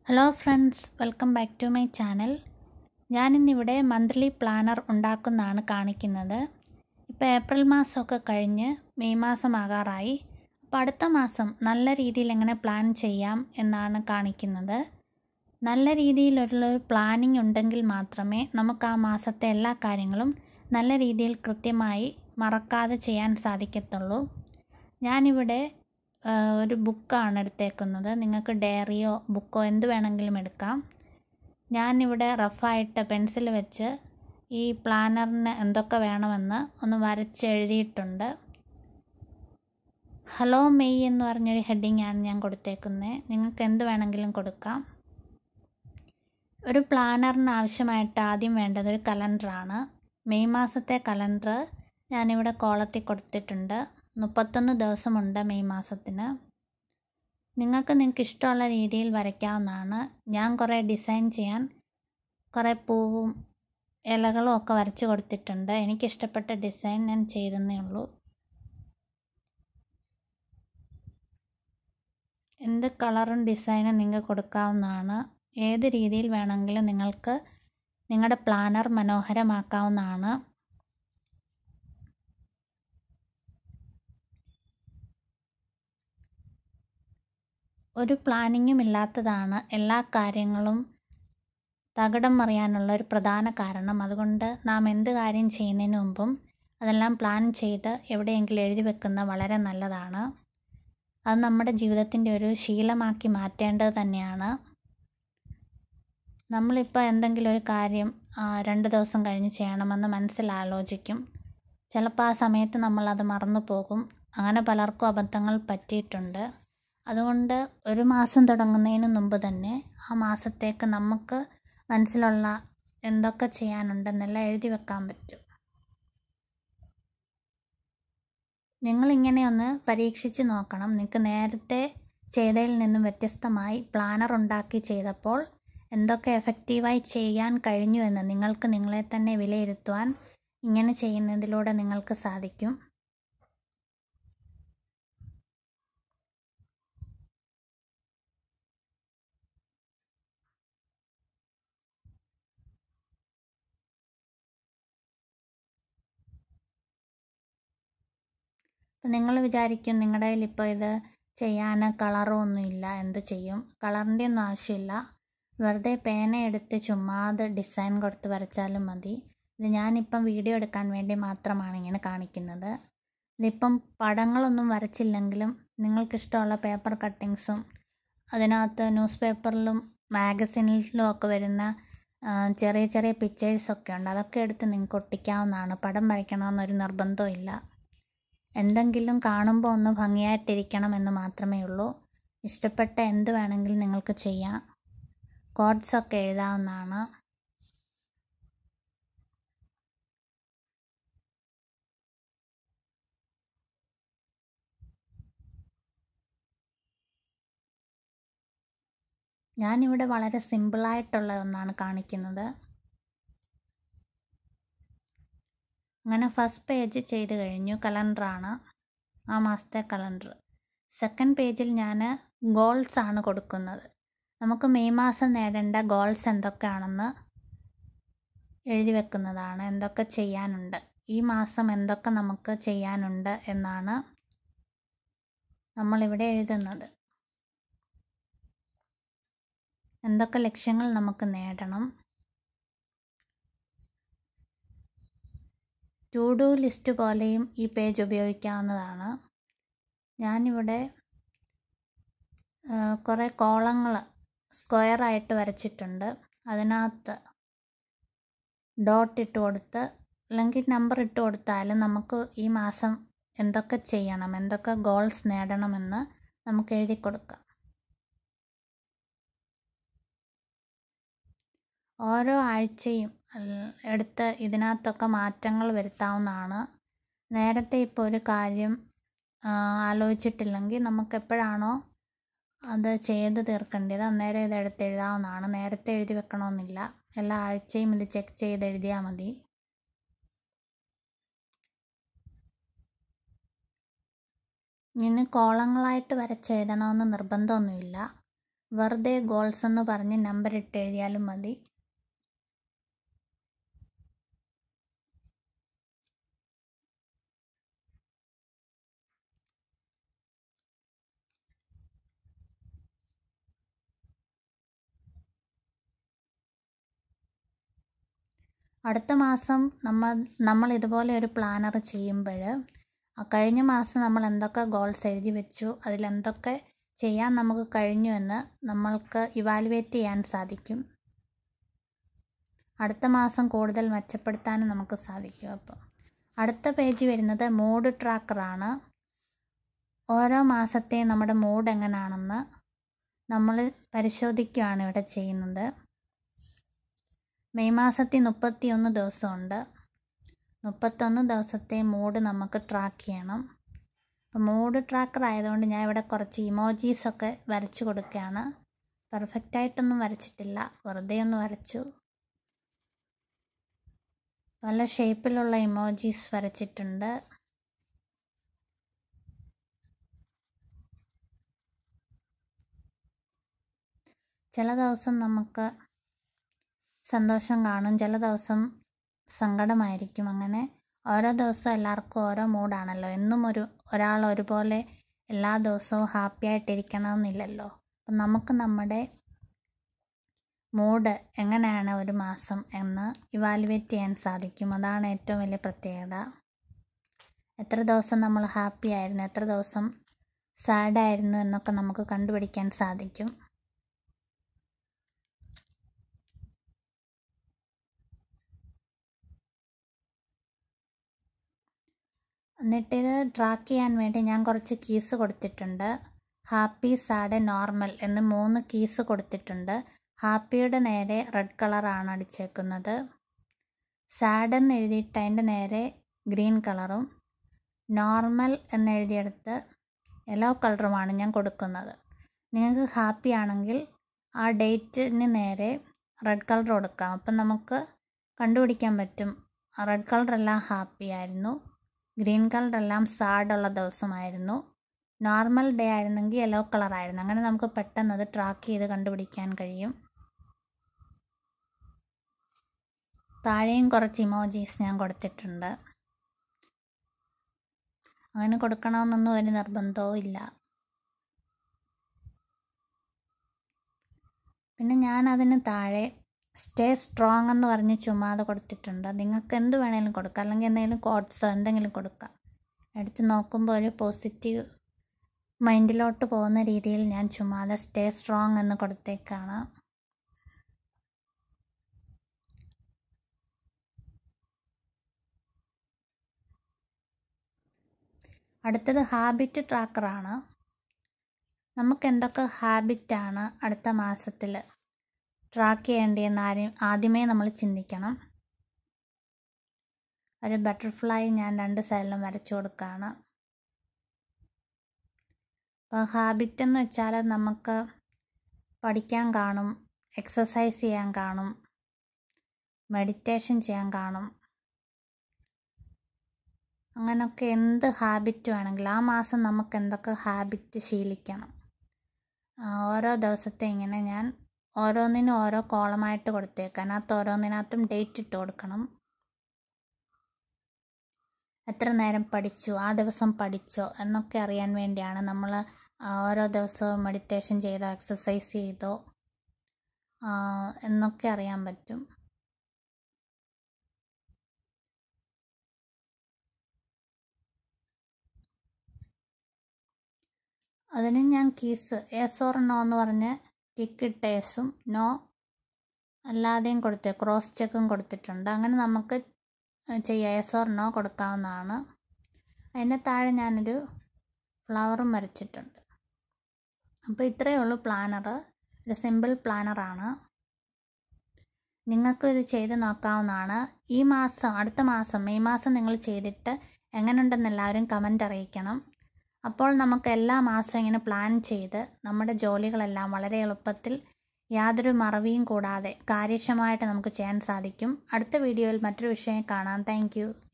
hello friends welcome back to my channel ഞാനിന്നിവിടെ monthly planner ഉണ്ടാക്കുന്നതാണ് കാണിക്കുന്നത് ഇപ്പോൾ ഏപ്രിൽ മാസമൊക്കെ കഴിഞ്ഞ് മെയ് മാസം ആകാറായി അപ്പോൾ അടുത്ത മാസം നല്ല രീതിയിൽ എങ്ങനെ പ്ലാൻ ചെയ്യാം എന്നാണ് കാണിക്കുന്നത് നല്ല രീതിയിലുള്ളൊരു പ്ലാനിങ് ഉണ്ടെങ്കിൽ മാത്രമേ നമുക്ക് ആ മാസത്തെ എല്ലാ കാര്യങ്ങളും നല്ല രീതിയിൽ കൃത്യമായി മറക്കാതെ ചെയ്യാൻ സാധിക്കത്തുള്ളൂ ഞാനിവിടെ ആ, ഒരു ബുക്കാണ് എടുത്തേക്കുന്നത് നിങ്ങൾക്ക് ഡയറിയോ ബുക്കോ എന്ത് വേണമെങ്കിലും എടുക്കാം ഞാനിവിടെ റഫായിട്ട് പെൻസിൽ വെച്ച് ഈ പ്ലാനറിന് എന്തൊക്കെ വേണമെന്ന് ഒന്ന് വരച്ച് എഴുതിയിട്ടുണ്ട് ഹലോ മെയ് എന്ന് പറഞ്ഞൊരു ഹെഡിങ് ആണ് ഞാൻ കൊടുത്തേക്കുന്നത് നിങ്ങൾക്ക് എന്ത് വേണമെങ്കിലും കൊടുക്കാം ഒരു പ്ലാനറിന് ആവശ്യമായിട്ട് ആദ്യം വേണ്ടത് ഒരു കലണ്ടറാണ് മെയ് മാസത്തെ കലണ്ടർ ഞാനിവിടെ കോളത്തിൽ കൊടുത്തിട്ടുണ്ട് മുപ്പത്തൊന്ന് ദിവസമുണ്ട് മെയ് മാസത്തിന് നിങ്ങൾക്ക് നിങ്ങൾക്ക് ഇഷ്ടമുള്ള രീതിയിൽ വരയ്ക്കാവുന്നതാണ് ഞാൻ കുറേ ഡിസൈൻ ചെയ്യാൻ കുറേ പൂവും ഇലകളും ഒക്കെ വരച്ച് കൊടുത്തിട്ടുണ്ട് എനിക്കിഷ്ടപ്പെട്ട ഡിസൈൻ ഞാൻ ചെയ്തെന്നേ ഉള്ളൂ എന്ത് കളറും ഡിസൈനും നിങ്ങൾക്ക് കൊടുക്കാവുന്നതാണ് ഏത് രീതിയിൽ വേണമെങ്കിലും നിങ്ങൾക്ക് നിങ്ങളുടെ പ്ലാനർ മനോഹരമാക്കാവുന്നതാണ് ഒരു പ്ലാനിങ്ങും ഇല്ലാത്തതാണ് എല്ലാ കാര്യങ്ങളും തകിടം മറിയാനുള്ള ഒരു പ്രധാന കാരണം അതുകൊണ്ട് നാം എന്ത് കാര്യം ചെയ്യുന്നതിന് മുമ്പും അതെല്ലാം പ്ലാൻ ചെയ്ത് എവിടെയെങ്കിലും എഴുതി വെക്കുന്ന വളരെ നല്ലതാണ് അത് നമ്മുടെ ജീവിതത്തിൻ്റെ ഒരു ശീലമാക്കി മാറ്റേണ്ടത് തന്നെയാണ് നമ്മളിപ്പോൾ എന്തെങ്കിലും ഒരു കാര്യം ആ, രണ്ട് ദിവസം കഴിഞ്ഞ് ചെയ്യണമെന്ന് മനസ്സിൽ ആലോചിക്കും ചിലപ്പോൾ ആ സമയത്ത് നമ്മളത് മറന്നു പോകും അങ്ങനെ പലർക്കും അബദ്ധങ്ങൾ പറ്റിയിട്ടുണ്ട് അതുകൊണ്ട് ഒരു മാസം തുടങ്ങുന്നതിന് മുമ്പ് തന്നെ ആ മാസത്തേക്ക് നമുക്ക് മനസ്സിലുള്ള എന്തൊക്കെ ചെയ്യാനുണ്ടെന്നെല്ലാം എഴുതി വെക്കാൻ പറ്റും നിങ്ങളിങ്ങനെ ഒന്ന് പരീക്ഷിച്ച് നോക്കണം നിങ്ങൾക്ക് നേരത്തെ ചെയ്തതിൽ നിന്നും വ്യത്യസ്തമായി പ്ലാനർ ഉണ്ടാക്കി ചെയ്തപ്പോൾ എന്തൊക്കെ എഫക്റ്റീവായി ചെയ്യാൻ കഴിഞ്ഞു എന്ന് നിങ്ങൾക്ക് നിങ്ങളെ തന്നെ വിലയിരുത്തുവാൻ ഇങ്ങനെ ചെയ്യുന്നതിലൂടെ നിങ്ങൾക്ക് സാധിക്കും അപ്പം നിങ്ങൾ വിചാരിക്കും നിങ്ങളുടെ കയ്യിൽ ഇപ്പോൾ ഇത് ചെയ്യാൻ കളറും ഒന്നുമില്ല എന്ത് ചെയ്യും കളറിൻ്റെ ഒന്നും ആവശ്യമില്ല വെറുതെ പേന എടുത്ത് ചുമ്മാതെ ഡിസൈൻ കൊടുത്ത് വരച്ചാലും മതി ഇത് ഞാനിപ്പം വീഡിയോ എടുക്കാൻ വേണ്ടി മാത്രമാണ് ഇങ്ങനെ കാണിക്കുന്നത് ഇതിപ്പം പടങ്ങളൊന്നും വരച്ചില്ലെങ്കിലും നിങ്ങൾക്കിഷ്ടമുള്ള പേപ്പർ കട്ടിങ്സും അതിനകത്ത് ന്യൂസ് പേപ്പറിലും മാഗസിനിലും ഒക്കെ വരുന്ന ആ, ചെറിയ ചെറിയ പിക്ചേഴ്സൊക്കെ ഉണ്ട് അതൊക്കെ എടുത്ത് നിങ്ങൾക്ക് ഒട്ടിക്കാവുന്നതാണ് പടം വരയ്ക്കണമെന്നൊരു നിർബന്ധവും ഇല്ല എന്തെങ്കിലും കാണുമ്പോൾ ഒന്ന് ഭംഗിയായിട്ടിരിക്കണം എന്ന് മാത്രമേ ഉള്ളൂ ഇഷ്ടപ്പെട്ട എന്ത് വേണമെങ്കിലും നിങ്ങൾക്ക് ചെയ്യാം കോഡ്സ് ഒക്കെ എഴുതാവുന്നതാണ് ഞാനിവിടെ വളരെ സിമ്പിളായിട്ടുള്ള ഒന്നാണ് കാണിക്കുന്നത് അങ്ങനെ ഫസ്റ്റ് പേജ് ചെയ്ത് കഴിഞ്ഞു കലണ്ടറാണ് ആ മാസത്തെ കലണ്ടർ സെക്കൻഡ് പേജിൽ ഞാൻ ഗോൾസ് ആണ് കൊടുക്കുന്നത് നമുക്ക് മെയ് മാസം നേടേണ്ട ഗോൾസ് എന്തൊക്കെയാണെന്ന് എഴുതി വെക്കുന്നതാണ് എന്തൊക്കെ ചെയ്യാനുണ്ട് ഈ മാസം എന്തൊക്കെ നമുക്ക് ചെയ്യാനുണ്ട് എന്നാണ് നമ്മളിവിടെ എഴുതുന്നത് എന്തൊക്കെ ലക്ഷ്യങ്ങൾ നമുക്ക് നേടണം ടു ഡു ലിസ്റ്റ് പോലെയും ഈ പേജ് ഉപയോഗിക്കാവുന്നതാണ് ഞാനിവിടെ ആ, കുറേ കോളങ്ങൾ സ്ക്വയറായിട്ട് വരച്ചിട്ടുണ്ട് അതിനകത്ത് ഡോട്ട് ഇട്ട് കൊടുത്ത് അല്ലെങ്കിൽ നമ്പർ ഇട്ട് കൊടുത്താലും നമുക്ക് ഈ മാസം എന്തൊക്കെ ചെയ്യണം എന്തൊക്കെ ഗോൾസ് നേടണമെന്ന് നമുക്ക് എഴുതി കൊടുക്കാം ഓരോ ആഴ്ചയും അൽ- എടുത്ത് ഇതിനകത്തൊക്കെ മാറ്റങ്ങൾ വരുത്താവുന്നതാണ് നേരത്തെ ഇപ്പോൾ ഒരു കാര്യം ആ, ആലോചിച്ചിട്ടില്ലെങ്കിൽ നമുക്ക് എപ്പോഴാണോ അത് ചെയ്ത് തീർക്കേണ്ടത് അന്നേരം ഇത് എടുത്ത് എഴുതാവുന്നതാണ് നേരത്തെ എഴുതി വെക്കണമെന്നില്ല എല്ലാ ആഴ്ചയും ഇത് ചെക്ക് ചെയ്ത് എഴുതിയാൽ മതി ഇങ്ങനെ കോളങ്ങളായിട്ട് വരച്ചെഴുതണമെന്ന് നിർബന്ധമൊന്നുമില്ല വെറുതെ ഗോൾസ് എന്ന് പറഞ്ഞ് നമ്പർ ഇട്ട് എഴുതിയാലും മതി അടുത്ത മാസം നമ്മൾ നമ്മൾ ഇതുപോലെ ഒരു പ്ലാനർ ചെയ്യുമ്പോൾ കഴിഞ്ഞ മാസം നമ്മൾ എന്തൊക്കെ ഗോൾസ് എഴുതി വെച്ചു അതിലെന്തൊക്കെ ചെയ്യാൻ നമുക്ക് കഴിഞ്ഞു എന്ന് നമ്മൾക്ക് ഇവാലുവേറ്റ് ചെയ്യാൻ സാധിക്കും അടുത്ത മാസം കൂടുതൽ മെച്ചപ്പെടുത്താനും നമുക്ക് സാധിക്കും അപ്പോൾ അടുത്ത പേജ് വരുന്നത് മൂഡ് ട്രാക്കറാണ് ഓരോ മാസത്തെയും നമ്മുടെ മൂഡ് എങ്ങനെയാണെന്ന് നമ്മൾ പരിശോധിക്കുകയാണ് ഇവിടെ ചെയ്യുന്നത് മെയ് മാസത്തിൽ മുപ്പത്തിയൊന്ന് ദിവസമുണ്ട് മുപ്പത്തൊന്ന് ദിവസത്തെ മൂഡ് നമുക്ക് ട്രാക്ക് ചെയ്യണം അപ്പോൾ മൂഡ് ട്രാക്കർ ആയതുകൊണ്ട് ഞാൻ ഇവിടെ കുറച്ച് ഇമോജീസൊക്കെ വരച്ചു കൊടുക്കുകയാണ് പെർഫെക്റ്റായിട്ടൊന്നും വരച്ചിട്ടില്ല വെറുതെ ഒന്ന് വരച്ചു പല ഷേപ്പിലുള്ള ഇമോജീസ് വരച്ചിട്ടുണ്ട് ചില ദിവസം നമുക്ക് സന്തോഷം കാണും ചില ദിവസം സങ്കടമായിരിക്കും അങ്ങനെ ഓരോ ദിവസവും എല്ലാവർക്കും ഓരോ മൂഡാണല്ലോ എന്നും ഒരു ഒരാൾ ഒരുപോലെ എല്ലാ ദിവസവും ഹാപ്പി ആയിട്ടിരിക്കണമെന്നില്ലല്ലോ അപ്പം നമുക്ക് നമ്മുടെ മൂഡ് എങ്ങനെയാണ് ഒരു മാസം എന്ന് ഇവാലുവേറ്റ് ചെയ്യാൻ സാധിക്കും അതാണ് ഏറ്റവും വലിയ പ്രത്യേകത എത്ര ദിവസം നമ്മൾ ഹാപ്പി ആയിരുന്നു എത്ര ദിവസം സാഡായിരുന്നു എന്നൊക്കെ നമുക്ക് കണ്ടുപിടിക്കാൻ സാധിക്കും എന്നിട്ട് ഇത് ട്രാക്ക് ചെയ്യാൻ വേണ്ടി ഞാൻ കുറച്ച് കീസ് കൊടുത്തിട്ടുണ്ട് ഹാപ്പി സാഡ് നോർമൽ എന്ന് മൂന്ന് കീസ് കൊടുത്തിട്ടുണ്ട് ഹാപ്പിയുടെ നേരെ റെഡ് കളറാണ് അടിച്ചേക്കുന്നത് സാഡ് എന്ന് എഴുതിയിട്ട് അതിൻ്റെ നേരെ ഗ്രീൻ കളറും നോർമൽ എന്ന് എഴുതിയെടുത്ത് യെല്ലോ കളറുമാണ് ഞാൻ കൊടുക്കുന്നത് നിങ്ങൾക്ക് ഹാപ്പി ആണെങ്കിൽ ആ ഡേറ്റിന് നേരെ റെഡ് കളർ കൊടുക്കാം അപ്പം നമുക്ക് കണ്ടുപിടിക്കാൻ പറ്റും റെഡ് കളറെല്ലാം ഹാപ്പി ആയിരുന്നു ഗ്രീൻ കളറെല്ലാം സാഡുള്ള ദിവസമായിരുന്നു നോർമൽ ഡേ ആയിരുന്നെങ്കിൽ യെല്ലോ കളറായിരുന്നു അങ്ങനെ നമുക്ക് പെട്ടെന്ന് അത് ട്രാക്ക് ചെയ്ത് കണ്ടുപിടിക്കാൻ കഴിയും താഴെയും കുറച്ച് ഇമോജീസ് ഞാൻ കൊടുത്തിട്ടുണ്ട് അങ്ങനെ കൊടുക്കണമെന്നൊന്നും ഒരു നിർബന്ധവും ഇല്ല പിന്നെ ഞാൻ അതിന് താഴെ സ്റ്റേ സ്ട്രോങ് എന്ന് പറഞ്ഞ് ചുമ്മാതെ കൊടുത്തിട്ടുണ്ട് നിങ്ങൾക്ക് എന്ത് വേണേലും കൊടുക്കാം അല്ലെങ്കിൽ എന്തെങ്കിലും കോട്ട്സോ എന്തെങ്കിലും കൊടുക്കാം എടുത്ത് നോക്കുമ്പോൾ ഒരു പോസിറ്റീവ് മൈൻഡിലോട്ട് പോകുന്ന രീതിയിൽ ഞാൻ ചുമ്മാതെ സ്റ്റേ സ്ട്രോങ് എന്ന് കൊടുത്തേക്കാണ് അടുത്തത് ഹാബിറ്റ് ട്രാക്കറാണ് നമുക്ക് എന്തൊക്കെ ഹാബിറ്റാണ് അടുത്ത മാസത്തിൽ ട്രാക്ക് ചെയ്യേണ്ടതെന്ന് ആരും ആദ്യമേ നമ്മൾ ചിന്തിക്കണം ഒരു ബട്ടർഫ്ലൈ ഞാൻ രണ്ട് സൈഡിലും വരച്ചു കൊടുക്കുകയാണ് അപ്പോൾ ഹാബിറ്റ് എന്ന് വെച്ചാൽ നമുക്ക് പഠിക്കാൻ കാണും എക്സസൈസ് ചെയ്യാൻ കാണും മെഡിറ്റേഷൻ ചെയ്യാൻ കാണും അങ്ങനെയൊക്കെ എന്ത് ഹാബിറ്റ് വേണമെങ്കിലും ആ മാസം നമുക്ക് എന്തൊക്കെ ഹാബിറ്റ് ശീലിക്കണം ഓരോ ദിവസത്തെ ഇങ്ങനെ ഞാൻ ഓരോന്നിനും ഓരോ കോളമായിട്ട് കൊടുത്തേക്കാം അതിനകത്ത് ഓരോന്നിനകത്തും ഡേറ്റ് ഇട്ട് കൊടുക്കണം എത്ര നേരം പഠിച്ചു ആ ദിവസം പഠിച്ചോ എന്നൊക്കെ അറിയാൻ വേണ്ടിയാണ് നമ്മൾ ഓരോ ദിവസവും മെഡിറ്റേഷൻ ചെയ്തോ എക്സസൈസ് ചെയ്തോ എന്നൊക്കെ അറിയാൻ പറ്റും അതിന് ഞാൻ കീസ് എസ് ഓർ നോ എന്ന് പറഞ്ഞ് ടിക്ക് ഇട്ട് എസും നോ അല്ലാതെയും കൊടുത്ത് ക്രോസ് ചെക്കും കൊടുത്തിട്ടുണ്ട് അങ്ങനെ നമുക്ക് ചെയ്യാം എസ് ഓർ നോ കൊടുക്കാവുന്നതാണ് അതിൻ്റെ താഴെ ഞാനൊരു ഫ്ലവറും വരച്ചിട്ടുണ്ട് അപ്പോൾ ഇത്രയേ ഉള്ളൂ പ്ലാനർ ഒരു സിമ്പിൾ പ്ലാനറാണ് നിങ്ങൾക്കും ഇത് ചെയ്ത് നോക്കാവുന്നതാണ് ഈ മാസം അടുത്ത മാസം മെയ് മാസം നിങ്ങൾ ചെയ്തിട്ട് എങ്ങനെയുണ്ടെന്ന് എല്ലാവരും കമൻ്റ് അറിയിക്കണം അപ്പോൾ നമുക്ക് എല്ലാ മാസവും ഇങ്ങനെ പ്ലാൻ ചെയ്ത് നമ്മുടെ ജോലികളെല്ലാം വളരെ എളുപ്പത്തിൽ യാതൊരു മറവിയും കൂടാതെ കാര്യക്ഷമമായിട്ട് നമുക്ക് ചെയ്യാൻ സാധിക്കും അടുത്ത വീഡിയോയിൽ മറ്റൊരു വിഷയം കാണാം താങ്ക്